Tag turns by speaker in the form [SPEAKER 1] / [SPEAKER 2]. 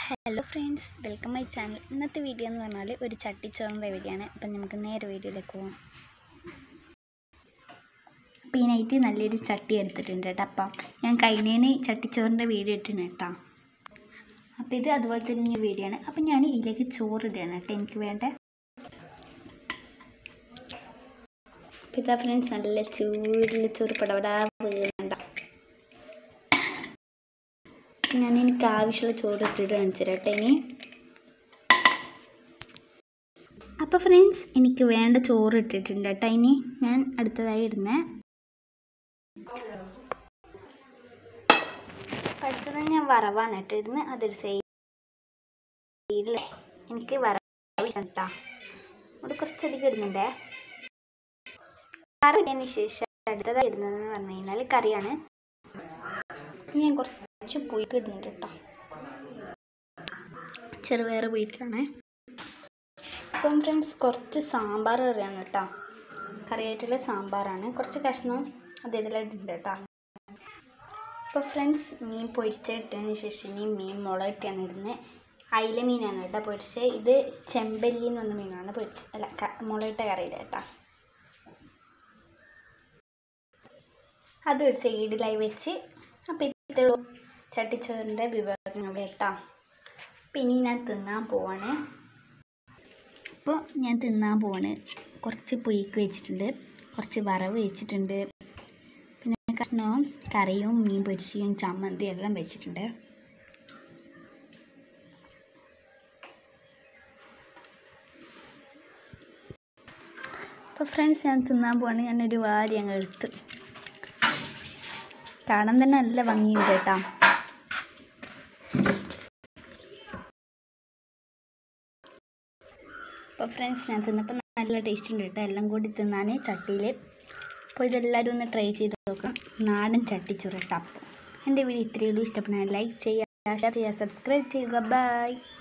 [SPEAKER 1] hello friends welcome my channel ഇന്നത്തെ video എന്ന് പറഞ്ഞാൽ ഒരു ചട്ടിച്ചോറിൻ്റെ വീഡിയോ ആണ് അപ്പം നമുക്ക് നേരെ വീഡിയോയിലേക്ക് പോകാം അപ്പോൾ ഈ നൈറ്റ് നല്ലൊരു ചട്ടി എടുത്തിട്ടുണ്ട് കേട്ടോ അപ്പം ഞാൻ കഴിഞ്ഞതിന് ചട്ടിച്ചോറിൻ്റെ വീഡിയോ ഇട്ടിട്ടുണ്ട് കേട്ടോ അപ്പോൾ ഇത് അതുപോലെ തന്നെ വീഡിയോ ആണ് അപ്പം ഞാൻ ഇതിലേക്ക് ചോറ് ഇടുകയാണ് കേട്ടോ എനിക്ക് വേണ്ട അപ്പോൾ ഇതാ ഫ്രണ്ട്സ് നല്ല ചൂടിൽ ചോറ് പടപടാ വീണണ്ട ഞാൻ എനിക്ക് ആവശ്യമുള്ള ചോറ് ഇട്ടിട്ട് കാണിച്ചു തരാം കേട്ടോ ഇനി അപ്പോൾ ഫ്രണ്ട്സ് എനിക്ക് വേണ്ട ചോറ് ഇട്ടിട്ടുണ്ട് കേട്ടോ ഇനി ഞാൻ അടുത്തതായി ഇടുന്നേ അടുത്തത് ഞാൻ വറവാണ് കേട്ടോ ഇടുന്നത് അതൊരു സൈഡിൽ എനിക്ക് വറവ് കേട്ടോ അവിടെ കുറച്ചധികം ഇടുന്നുണ്ടേ കറി ഇട്ടതിന് ശേഷം അടുത്തതായി ഇടുന്നതെന്ന് പറഞ്ഞു കഴിഞ്ഞാൽ കറിയാണ് ഞാൻ കുറച്ച് പുയ്ക്ക് ഇടുന്നുണ്ട് കേട്ടോ ചെറുപയർ പുയ്ക്കാണ് അപ്പം ഫ്രണ്ട്സ് കുറച്ച് സാമ്പാർ കറിയാണ് കേട്ടോ കറിയായിട്ടുള്ള സാമ്പാറാണ് കുറച്ച് കഷ്ണം അത് ഇതിലായിട്ടുണ്ട് കേട്ടോ അപ്പോൾ ഫ്രണ്ട്സ് മീൻ പൊരിച്ചിട്ടതിന് ശേഷം ഇനി മീൻ മുളകിട്ടാണ് ഇടുന്നത് അയില മീനാണ് കേട്ടോ പൊരിച്ചത് ഇത് ചെമ്പല്ലി എന്ന് പറഞ്ഞ മീനാണ് പൊരിച്ച് അല്ല മുളകിട്ട കറിയില്ല കേട്ടോ അതൊരു സൈഡിലായി വെച്ച് അപ്പോൾ ഇത് ചട്ടിച്ചോറിൻ്റെ വിവരങ്ങൾ കേട്ടോ അപ്പം ഇനി ഞാൻ തിന്നാൻ പോവാണ് അപ്പോൾ ഞാൻ തിന്നാൻ പോവാണ് കുറച്ച് പൊയ്ക്ക് വെച്ചിട്ടുണ്ട് കുറച്ച് വറവ് വെച്ചിട്ടുണ്ട് പിന്നെ കഷ്ണവും കറിയും മീൻ പൊരിച്ചും ചമ്മന്തി എല്ലാം വെച്ചിട്ടുണ്ട് അപ്പോൾ ഫ്രണ്ട്സ് ഞാൻ തിന്നാൻ പോവാണ് ഞാനൊരു വാരി അങ്ങ് എടുത്ത് കാണാൻ തന്നെ നല്ല ഭംഗിയുണ്ട് കേട്ടോ അപ്പോൾ ഫ്രണ്ട്സ് ഞാൻ തിന്നപ്പോൾ നല്ല ടേസ്റ്റ് ഉണ്ട് കേട്ടോ എല്ലാം കൂടി തിന്നാൻ ചട്ടിയിൽ അപ്പോൾ ഇതെല്ലാവരും ഒന്ന് ട്രൈ ചെയ്ത് നോക്കണം നാടൻ ചട്ടിച്ചോറ് കേട്ടോ അപ്പോൾ എൻ്റെ വീഡിയോ ഇത്രയേ ഉള്ളൂ ഇഷ്ടപ്പെട്ടാൽ ലൈക്ക് ചെയ്യുക ഷെയർ ചെയ്യുക സബ്സ്ക്രൈബ് ചെയ്യുക ബൈ